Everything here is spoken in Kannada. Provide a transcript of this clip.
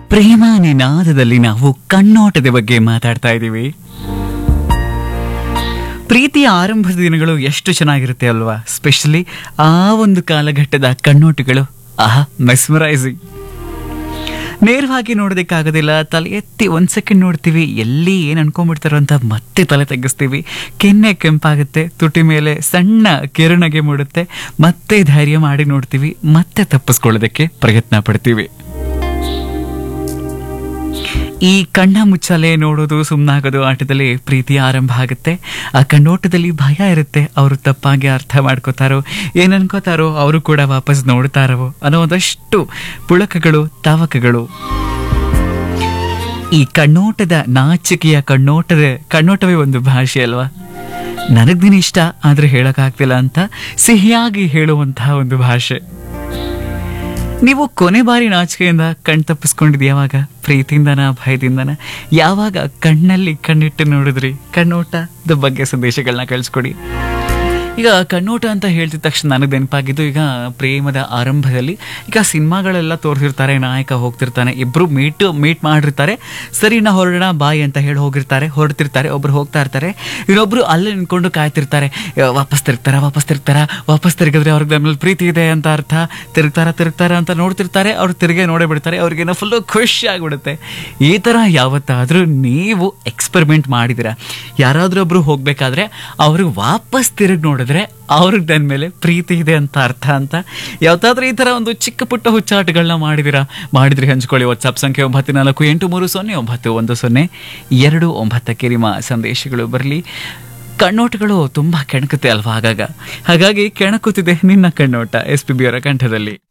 ಪ್ರೇಮ ನಿನಾದದಲ್ಲಿ ನಾವು ಕಣ್ಣೋಟದ ಬಗ್ಗೆ ಮಾತಾಡ್ತಾ ಇದ್ದೀವಿ ಪ್ರೀತಿಯ ಆರಂಭದ ದಿನಗಳು ಎಷ್ಟು ಚೆನ್ನಾಗಿರುತ್ತೆ ಅಲ್ವಾ ಸ್ಪೆಷಲಿ ಆ ಒಂದು ಕಾಲಘಟ್ಟದ ಕಣ್ಣೋಟಗಳು ಆಹಾ ಮೆಸ್ಮರೈಸಿಂಗ್ ನೇರವಾಗಿ ನೋಡೋದಕ್ಕಾಗೋದಿಲ್ಲ ತಲೆ ಎತ್ತಿ ಒಂದ್ ಸೆಕೆಂಡ್ ನೋಡ್ತೀವಿ ಎಲ್ಲಿ ಏನು ಅನ್ಕೊಂಡ್ಬಿಡ್ತಾರೋ ಅಂತ ಮತ್ತೆ ತಲೆ ತಗ್ಗಿಸ್ತೀವಿ ಕೆನ್ನೆ ಕೆಂಪಾಗುತ್ತೆ ತುಟಿ ಮೇಲೆ ಸಣ್ಣ ಕಿರಣಗೆ ಮೂಡುತ್ತೆ ಮತ್ತೆ ಧೈರ್ಯ ಮಾಡಿ ನೋಡ್ತೀವಿ ಮತ್ತೆ ತಪ್ಪಿಸ್ಕೊಳ್ಳೋದಕ್ಕೆ ಪ್ರಯತ್ನ ಪಡ್ತೀವಿ ಈ ಕಣ್ಣ ಮುಚ್ಚಾಲೆ ನೋಡೋದು ಸುಮ್ಮನಾಗೋದು ಆಟದಲ್ಲಿ ಪ್ರೀತಿ ಆರಂಭ ಆಗುತ್ತೆ ಆ ಕಣ್ಣೋಟದಲ್ಲಿ ಭಯ ಇರುತ್ತೆ ಅವರು ತಪ್ಪಾಗಿ ಅರ್ಥ ಮಾಡ್ಕೋತಾರೋ ಏನ್ ಅನ್ಕೋತಾರೋ ಅವರು ಕೂಡ ವಾಪಸ್ ನೋಡ್ತಾರೋ ಅನ್ನೋ ಒಂದಷ್ಟು ಪುಳಕಗಳು ತಾವಕಗಳು ಈ ಕಣ್ಣೋಟದ ನಾಚಿಕೆಯ ಕಣ್ಣೋಟದ ಕಣ್ಣೋಟವೇ ಒಂದು ಭಾಷೆ ಅಲ್ವಾ ನನಗ್ ದಿನ ಇಷ್ಟ ಆದ್ರೆ ಹೇಳಕ್ಕಾಗ್ತಿಲ್ಲ ಅಂತ ಸಿಹಿಯಾಗಿ ಹೇಳುವಂತಹ ಒಂದು ಭಾಷೆ ನೀವು ಕೊನೆ ಬಾರಿ ನಾಚಿಕೆಯಿಂದ ಕಣ್ ತಪ್ಪಿಸ್ಕೊಂಡಿದ್ ಯಾವಾಗ ಪ್ರೀತಿಯಿಂದನ ಭಯದಿಂದನ ಯಾವಾಗ ಕಣ್ಣಲ್ಲಿ ಕಣ್ಣಿಟ್ಟು ನೋಡಿದ್ರಿ ಕಣ್ಣೋಟದ ಬಗ್ಗೆ ಸಂದೇಶಗಳನ್ನ ಕಳಿಸ್ಕೊಡಿ ಈಗ ಕಣ್ಣೋಟ ಅಂತ ಹೇಳ್ತಿದ ತಕ್ಷಣ ನನಗೆ ನೆನಪಾಗಿದ್ದು ಈಗ ಪ್ರೇಮದ ಆರಂಭದಲ್ಲಿ ಈಗ ಸಿನಿಮಾಗಳೆಲ್ಲ ತೋರಿಸಿರ್ತಾರೆ ನಾಯಕ ಹೋಗ್ತಿರ್ತಾನೆ ಇಬ್ರು ಮೀಟ್ ಮೀಟ್ ಮಾಡಿರ್ತಾರೆ ಸರಿ ನಾ ಹೊರಡೋಣ ಬಾಯ್ ಅಂತ ಹೇಳಿ ಹೋಗಿರ್ತಾರೆ ಹೊರಡ್ತಿರ್ತಾರೆ ಒಬ್ರು ಹೋಗ್ತಾ ಇರ್ತಾರೆ ಇನ್ನೊಬ್ರು ಅಲ್ಲೇ ನಿಂತ್ಕೊಂಡು ಕಾಯ್ತಿರ್ತಾರೆ ಆ, ವಾಪಸ್ ತಿರುಗ್ತಾರ ವಾಪಸ್ ತಿರುಗ್ತಾರ ವಾಪಸ್ ತಿರುಗಿದ್ರೆ ಅವ್ರಿಗೆ ನಮ್ಮ ಮೇಲೆ ಪ್ರೀತಿ ಇದೆ ಅಂತ ಅರ್ಥ ತಿರುಗ್ತಾರ ತಿರುಗ್ತಾರ ಅಂತ ನೋಡ್ತಿರ್ತಾರೆ ಅವ್ರು ತಿರುಗೇ ನೋಡೇ ಬಿಡ್ತಾರೆ ಅವ್ರಿಗೇನೋ ಫುಲ್ಲು ಖುಷಿ ಆಗಿಬಿಡುತ್ತೆ ಈ ಥರ ಯಾವತ್ತಾದರೂ ನೀವು ಎಕ್ಸ್ಪೆರಿಮೆಂಟ್ ಮಾಡಿದಿರ ಯಾರಾದರೂ ಒಬ್ರು ಹೋಗ್ಬೇಕಾದ್ರೆ ಅವ್ರಿಗೆ ವಾಪಸ್ ತಿರುಗಿ ನೋಡಿದ್ರೆ ಅವ್ರಿಗೆ ನನ್ನ ಮೇಲೆ ಪ್ರೀತಿ ಇದೆ ಅಂತ ಅರ್ಥ ಅಂತ ಯಾವತ್ತಾದ್ರೂ ಈ ಥರ ಒಂದು ಚಿಕ್ಕ ಪುಟ್ಟ ಹುಚ್ಚಾಟಗಳನ್ನ ಮಾಡಿದಿರಾ ಮಾಡಿದ್ರಿ ಹಂಚ್ಕೊಳ್ಳಿ ವಾಟ್ಸಪ್ ಸಂಖ್ಯೆ ಒಂಬತ್ತು ನಾಲ್ಕು ಎಂಟು ಮೂರು ಸೊನ್ನೆ ಒಂಬತ್ತು ಒಂದು ಸೊನ್ನೆ ಎರಡು ಒಂಬತ್ತಕ್ಕೆ ನಿಮ್ಮ ಸಂದೇಶಗಳು ಬರಲಿ ಕಣ್ಣೋಟಗಳು ತುಂಬ ಕೆಣಕುತ್ತೆ ಅಲ್ವಾ ಆಗಾಗ ಹಾಗಾಗಿ ಕೆಣಕುತ್ತಿದೆ ನಿನ್ನ ಕಣ್ಣೋಟ ಎಸ್ ಪಿ ಬಿ ಅವರ ಕಂಠದಲ್ಲಿ